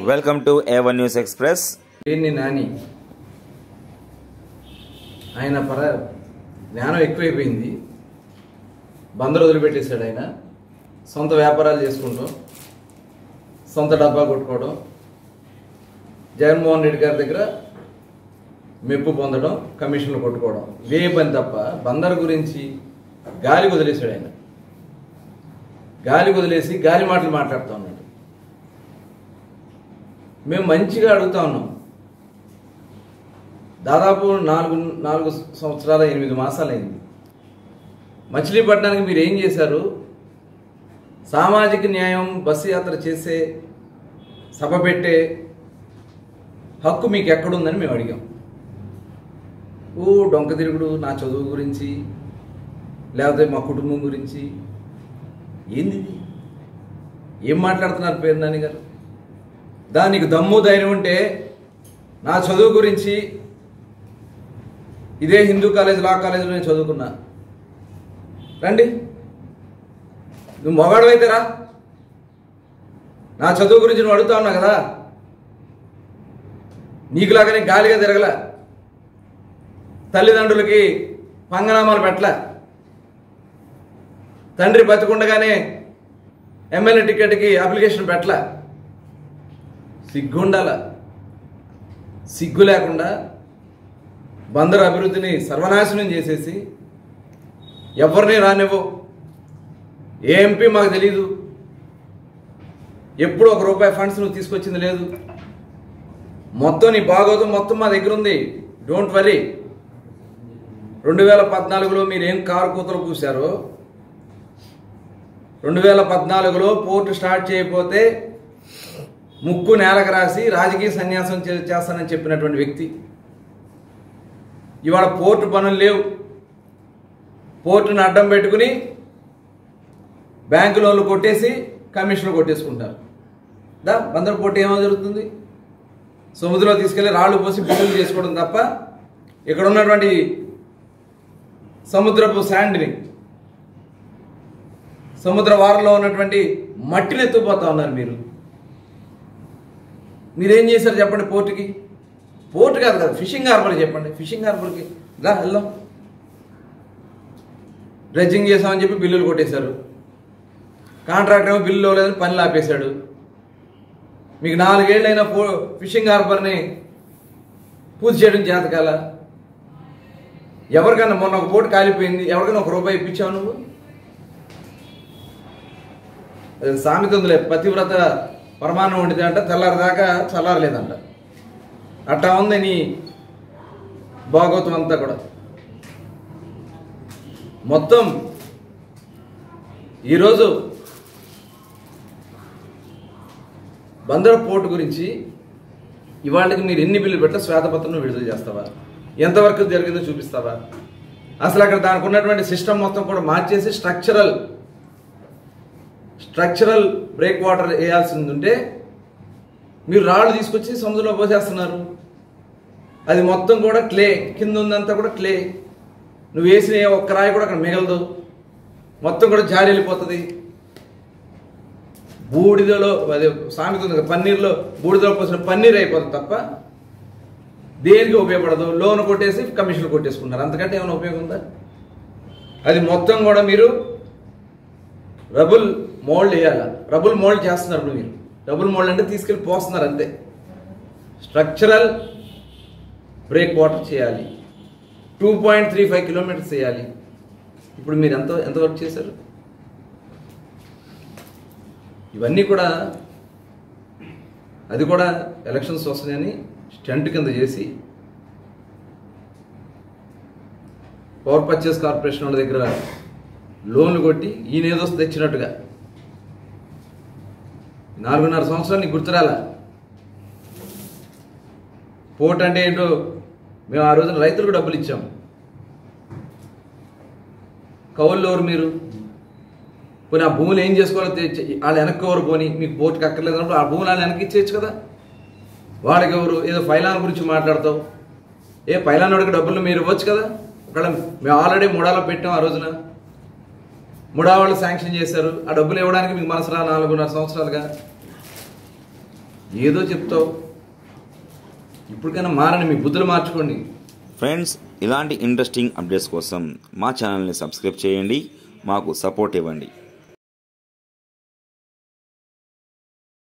Welcome to A1 News Express. పేరుని నాని ఆయన పర జ్ఞానం ఎక్కువైపోయింది బందరు వదిలిపెట్టేశాడు ఆయన సొంత వ్యాపారాలు చేసుకుంటాం సొంత డబ్బా కొట్టుకోవడం జగన్మోహన్ రెడ్డి గారి దగ్గర మెప్పు పొందడం కమిషన్లు కొట్టుకోవడం ఇదే పని తప్ప బందర్ గురించి గాలి వదిలేశాడు ఆయన గాలి వదిలేసి గాలి మాటలు మాట్లాడుతూ ఉన్నాడు మేము మంచిగా అడుగుతా ఉన్నాం దాదాపు నాలుగు నాలుగు సంవత్సరాల ఎనిమిది మాసాలైంది మచిలీపట్నానికి మీరు ఏం చేశారు సామాజిక న్యాయం బస్సు యాత్ర చేసే సభ పెట్టే హక్కు మీకు ఎక్కడుందని మేము అడిగాం ఓ డొంక తిరుగుడు నా చదువు గురించి లేకపోతే మా కుటుంబం గురించి ఏంది ఇది? ఏం మాట్లాడుతున్నారు పేరు నాని గారు దానికి దమ్ము ధైర్యం ఉంటే నా చదువు గురించి ఇదే హిందూ కాలేజ్ లా కాలేజీలో నేను చదువుకున్నా రండి నువ్వు మొగాడు రా నా చదువు గురించి నువ్వు అడుగుతా ఉన్నా కదా నీకులాగానే గాలిగా తిరగల తల్లిదండ్రులకి పంగనామాలు పెట్టల తండ్రి బతికుండగానే ఎమ్మెల్యే టికెట్కి అప్లికేషన్ పెట్టల సిగ్గుండాల సిగ్గు లేకుండా బందరు అభివృద్ధిని సర్వనాశనం చేసేసి ఎవరిని రానివ్వు ఏ ఎంపీ మాకు తెలీదు ఎప్పుడు ఒక రూపాయి ఫండ్స్ నువ్వు తీసుకొచ్చింది లేదు మొత్తం నీ భాగవతం మొత్తం మా దగ్గర ఉంది డోంట్ వరీ రెండు వేల పద్నాలుగులో మీరు ఏం కారు కూతలు పూసారో రెండు వేల పద్నాలుగులో పోర్టు స్టార్ట్ చేయకపోతే ముక్కు నేలకు రాసి రాజకీయ సన్యాసం చే- చేస్తానని చెప్పినటువంటి వ్యక్తి ఇవాళ పోర్టు పనులు లేవు పోర్టును అడ్డం పెట్టుకుని బ్యాంకు లోన్లు కొట్టేసి కమిషన్లు కొట్టేసుకుంటారు దా బందర్ పోర్టు ఏమో జరుగుతుంది సముద్రంలో తీసుకెళ్లి రాళ్ళు పోసి బిల్లులు చేసుకోవడం తప్ప ఇక్కడ ఉన్నటువంటి సముద్రపు శాండ్ని సముద్ర వారంలో ఉన్నటువంటి మట్టిని ఎత్తుకుపోతా ఉన్నారు మీరు మీరేం చేశారు చెప్పండి పోర్టుకి పోర్టు కాదు కదా ఫిషింగ్ హార్బర్ చెప్పండి ఫిషింగ్ హార్బర్కి రా వెళ్దాం డ్రెడ్జింగ్ చేసామని చెప్పి బిల్లులు కొట్టేశారు కాంట్రాక్ట్ ఏమో బిల్లు లేదని పనులు ఆపేశాడు మీకు నాలుగేళ్ళైనా పో ఫిషింగ్ హార్బర్ని పూర్తి చేయడం చేతకాల ఎవరికన్నా మొన్న ఒక పోటు కాలిపోయింది ఎవరికైనా ఒక రూపాయి ఇప్పించావు నువ్వు అది సామెత ఉందిలే పతివ్రత పరమాన్నం వండితే అంట తెల్లారిదాకా చల్లారలేదంట అట్టా ఉంది నీ భాగవతం అంతా కూడా మొత్తం ఈరోజు బందర్ పోర్టు గురించి ఇవాళకి మీరు ఎన్ని బిల్లు పెట్టా శ్వేతపత్రం విడుదల చేస్తావా ఎంతవరకు జరిగిందో చూపిస్తావా అసలు అక్కడ దానికి ఉన్నటువంటి సిస్టమ్ మొత్తం కూడా మార్చేసి స్ట్రక్చరల్ స్ట్రక్చరల్ బ్రేక్ వాటర్ వేయాల్సింది ఉంటే మీరు రాళ్ళు తీసుకొచ్చి సముద్రంలో పోసేస్తున్నారు అది మొత్తం కూడా క్లే కింద ఉందంతా కూడా క్లే నువ్వు వేసిన ఏ ఒక్క రాయి కూడా అక్కడ మిగలదు మొత్తం కూడా జారి వెళ్ళిపోతుంది బూడిదలో అదే సామెత ఉంది కదా, పన్నీర్లో బూడిదలో పోసిన పన్నీర్ అయిపోతుంది తప్ప దేనికి ఉపయోగపడదు లోన్ కొట్టేసి కమిషన్లు కొట్టేసుకున్నారు అంతకంటే ఏమైనా ఉపయోగం ఉందా అది మొత్తం కూడా మీరు రబుల్ మోల్డ్ వేయాలి రబుల్ మోల్డ్ చేస్తున్నారు ఇప్పుడు మీరు రబుల్ మోల్డ్ అంటే తీసుకెళ్ళి పోస్తున్నారు అంతే స్ట్రక్చరల్ బ్రేక్ వాటర్ చేయాలి two point three five kilometres చేయాలి ఇప్పుడు మీరు ఎంత ఎంత వర్క్ చేశారు ఇవన్నీ కూడా అది కూడా ఎలక్షన్స్ వస్తున్నాయని స్టంట్ కింద చేసి పవర్ పర్చేస్ కార్పొరేషన్ వాళ్ళ దగ్గర లోన్లు కొట్టి ఈయన ఏదో తెచ్చినట్టుగా నాలుగున్నర సంవత్సరాలు నీకు గుర్తురాలా పోర్ట్ అంటే ఏంటో మేము ఆ రోజున రైతులకు డబ్బులు ఇచ్చాం కౌలు ఎవరు మీరు పోనీ ఆ భూములు ఏం చేసుకోవాలో తెచ్చి వాళ్ళు వెనక్కి ఎవరు పోని మీకు పోర్టుకి అక్కర్లేదు అన్నప్పుడు ఆ భూములు వాళ్ళు వెనక్కి ఇచ్చేయచ్చు కదా వాళ్ళకి ఎవరు ఏదో ఫైలాన్ గురించి మాట్లాడతావు ఏ ఫైలాన్ వాడికి డబ్బులు మీరు ఇవ్వచ్చు కదా ఒకవేళ మేము ఆల్రెడీ ముడాలో పెట్టాం ఆ రోజున ముడా వాళ్ళు శాంక్షన్ చేశారు ఆ డబ్బులు ఇవ్వడానికి మీకు మనసు రా నాలుగున్నర సంవత్సరాలుగా ఏదో చెప్తావు ఇప్పటికైనా మారని మీ బుద్ధులు మార్చుకోండి ఫ్రెండ్స్ ఇలాంటి ఇంట్రెస్టింగ్ అప్డేట్స్ కోసం మా ఛానల్ని సబ్స్క్రైబ్ చేయండి మాకు సపోర్ట్ ఇవ్వండి